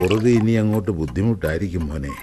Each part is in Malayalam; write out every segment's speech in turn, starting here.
വെറുതെ ഇനി അങ്ങോട്ട് ബുദ്ധിമുട്ടായിരിക്കും മോനെ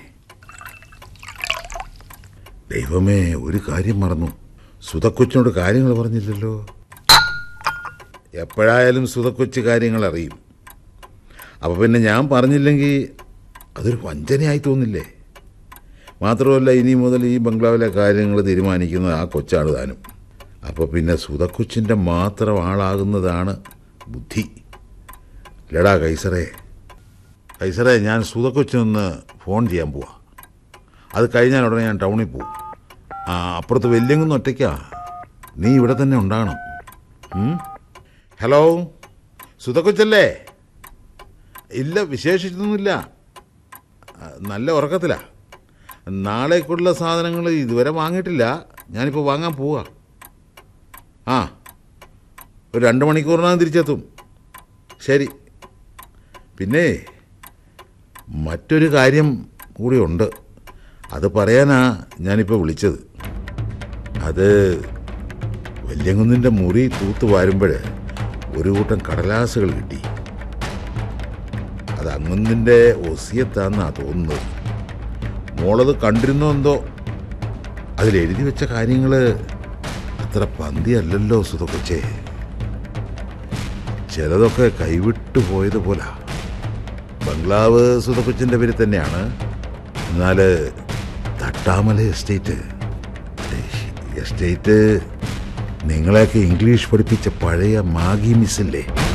ദൈവമേ ഒരു കാര്യം മറന്നു സുതക്കൊച്ചിനോട് കാര്യങ്ങൾ പറഞ്ഞില്ലല്ലോ എപ്പോഴായാലും സുതക്കൊച്ച് കാര്യങ്ങൾ അറിയും അപ്പോൾ പിന്നെ ഞാൻ പറഞ്ഞില്ലെങ്കിൽ അതൊരു വഞ്ചനയായി തോന്നില്ലേ മാത്രമല്ല ഇനി മുതൽ ഈ ബംഗ്ലാവിലെ കാര്യങ്ങൾ തീരുമാനിക്കുന്നത് ആ കൊച്ചാണ് താനും അപ്പോൾ പിന്നെ സുതക്കൊച്ചിൻ്റെ മാത്രം ആളാകുന്നതാണ് ബുദ്ധി ലടാ കൈസറേ കൈസറേ ഞാൻ സുതക്കൊച്ചിനൊന്ന് ഫോൺ ചെയ്യാൻ പോവാ അത് കഴിഞ്ഞാൽ ഉടനെ ഞാൻ ടൗണിൽ പോവും ആ അപ്പുറത്ത് വെല്ലിങ്ങുന്ന് ഒറ്റയ്ക്കാ നീ ഇവിടെ തന്നെ ഉണ്ടാകണം ഉം? ഹലോ സുതക്കൊച്ചല്ലേ ഇല്ല വിശേഷിച്ചൊന്നുമില്ല ആ, നല്ല ഉറക്കത്തിലാ നാളേക്കുള്ള സാധനങ്ങൾ ഇതുവരെ വാങ്ങിയിട്ടില്ല ഞാനിപ്പോൾ വാങ്ങാൻ പോവുക ആ ഒരു രണ്ട് മണിക്കൂറിനകം തിരിച്ചെത്തും ശരി പിന്നെ മറ്റൊരു കാര്യം കൂടിയുണ്ട് അത് പറയാനാ ഞാനിപ്പോൾ വിളിച്ചത് അത് വല്യങ്കുന്നിൻ്റെ മുറി തൂത്ത് വാരുമ്പോൾ ഒരു കൂട്ടം കടലാസുകൾ കിട്ടി അത് അങ്ങുന്നിൻ്റെ ഒസിയത്താന്നാ തോന്നുന്നത് മോളത് കണ്ടിരുന്നോ എന്തോ അതിലെഴുതി വെച്ച കാര്യങ്ങൾ അത്ര പന്തിയല്ലല്ലോ സുതക്കൊച്ചേ ചിലതൊക്കെ കൈവിട്ടു പോയതുപോലാ ബംഗ്ലാവ് സുതക്കൊച്ചിൻ്റെ പേരിൽ തന്നെയാണ് എന്നാൽ തട്ടാമല എസ്റ്റേറ്റ് എസ്റ്റേറ്റ് നിങ്ങളെയൊക്കെ ഇംഗ്ലീഷ് പഠിപ്പിച്ച പഴയ മാഗി മിസ്സില്ലേ